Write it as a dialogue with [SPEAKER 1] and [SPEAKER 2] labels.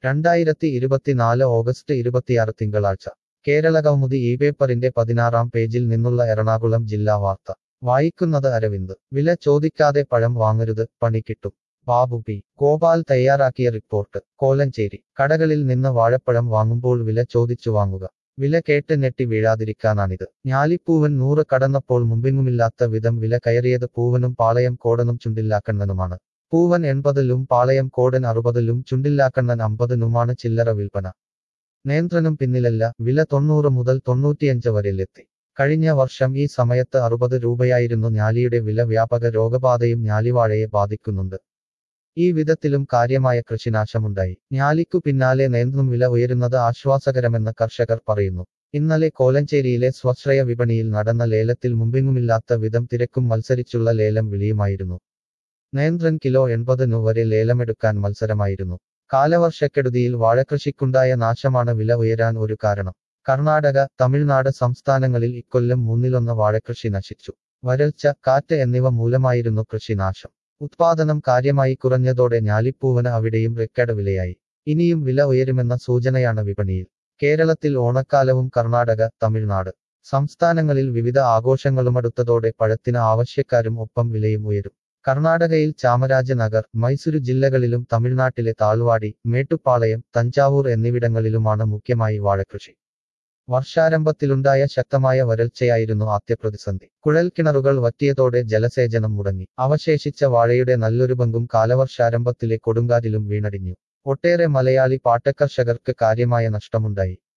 [SPEAKER 1] രണ്ടായിരത്തി ഇരുപത്തിനാല് ഓഗസ്റ്റ് ഇരുപത്തിയാറ് തിങ്കളാഴ്ച കേരള കൗമുദി ഈ പേപ്പറിന്റെ പതിനാറാം പേജിൽ നിന്നുള്ള എറണാകുളം ജില്ലാ വാർത്ത വായിക്കുന്നത് അരവിന്ദ് വില ചോദിക്കാതെ പഴം വാങ്ങരുത് പണി കിട്ടും ബാബു പി ഗോപാൽ തയ്യാറാക്കിയ റിപ്പോർട്ട് കോലഞ്ചേരി കടകളിൽ നിന്ന് വാഴപ്പഴം വാങ്ങുമ്പോൾ വില ചോദിച്ചു വാങ്ങുക വില കേട്ട് ഞെട്ടി വീഴാതിരിക്കാനാണിത് ഞാലിപ്പൂവൻ നൂറ് കടന്നപ്പോൾ മുമ്പെങ്ങുമില്ലാത്ത വിധം വില കയറിയത് പൂവനും പാളയം കോടനും ചുണ്ടില്ലാക്കണ്ണനുമാണ് പൂവൻ എൺപതിലും പാളയം കോടൻ അറുപതിലും ചുണ്ടില്ലാക്കണ്ണൻ അമ്പതിനുമാണ് ചില്ലറ വിൽപ്പന നേന്ത്രനും പിന്നിലല്ല വില തൊണ്ണൂറ് മുതൽ തൊണ്ണൂറ്റിയഞ്ച് വരെയിലെത്തി കഴിഞ്ഞ വർഷം ഈ സമയത്ത് അറുപത് രൂപയായിരുന്നു ഞാലിയുടെ വില വ്യാപക രോഗബാധയും ഞാലിവാഴയെ ബാധിക്കുന്നുണ്ട് ഈ വിധത്തിലും കാര്യമായ കൃഷിനാശമുണ്ടായി ഞാലിക്കു പിന്നാലെ നേന്ത്രും വില ഉയരുന്നത് ആശ്വാസകരമെന്ന് കർഷകർ പറയുന്നു ഇന്നലെ കോലഞ്ചേരിയിലെ സ്വശ്രയ വിപണിയിൽ നടന്ന ലേലത്തിൽ മുമ്പെങ്ങുമില്ലാത്ത വിധം തിരക്കും മത്സരിച്ചുള്ള ലേലം വിളിയുമായിരുന്നു നേന്ത്രൻ കിലോ എൺപതിനു വരെ ലേലമെടുക്കാൻ മത്സരമായിരുന്നു കാലവർഷക്കെടുതിയിൽ വാഴകൃഷിക്കുണ്ടായ നാശമാണ് വില ഉയരാൻ ഒരു കാരണം കർണാടക തമിഴ്നാട് സംസ്ഥാനങ്ങളിൽ ഇക്കൊല്ലം മൂന്നിലൊന്ന് വാഴകൃഷി നശിച്ചു വരൾച്ച കാറ്റ് എന്നിവ മൂലമായിരുന്നു കൃഷിനാശം ഉത്പാദനം കാര്യമായി കുറഞ്ഞതോടെ ഞാലിപ്പൂവന് അവിടെയും റെക്കഡ് വിലയായി ഇനിയും വില ഉയരുമെന്ന സൂചനയാണ് വിപണിയിൽ കേരളത്തിൽ ഓണക്കാലവും കർണാടക തമിഴ്നാട് സംസ്ഥാനങ്ങളിൽ വിവിധ ആഘോഷങ്ങളുമടുത്തതോടെ പഴത്തിന് ആവശ്യക്കാരും ഒപ്പം വിലയും ഉയരും കർണാടകയിൽ ചാമരാജനഗർ മൈസൂരു ജില്ലകളിലും തമിഴ്നാട്ടിലെ താൾവാടി മേട്ടുപ്പാളയം തഞ്ചാവൂർ എന്നിവിടങ്ങളിലുമാണ് മുഖ്യമായി വാഴകൃഷി വർഷാരംഭത്തിലുണ്ടായ ശക്തമായ വരൾച്ചയായിരുന്നു ആദ്യ പ്രതിസന്ധി കുഴൽക്കിണറുകൾ വറ്റിയതോടെ ജലസേചനം മുടങ്ങി അവശേഷിച്ച വാഴയുടെ നല്ലൊരു പങ്കും കാലവർഷാരംഭത്തിലെ കൊടുങ്കാറ്റിലും വീണടിഞ്ഞു ഒട്ടേറെ മലയാളി പാട്ടക്കർഷകർക്ക് കാര്യമായ നഷ്ടമുണ്ടായി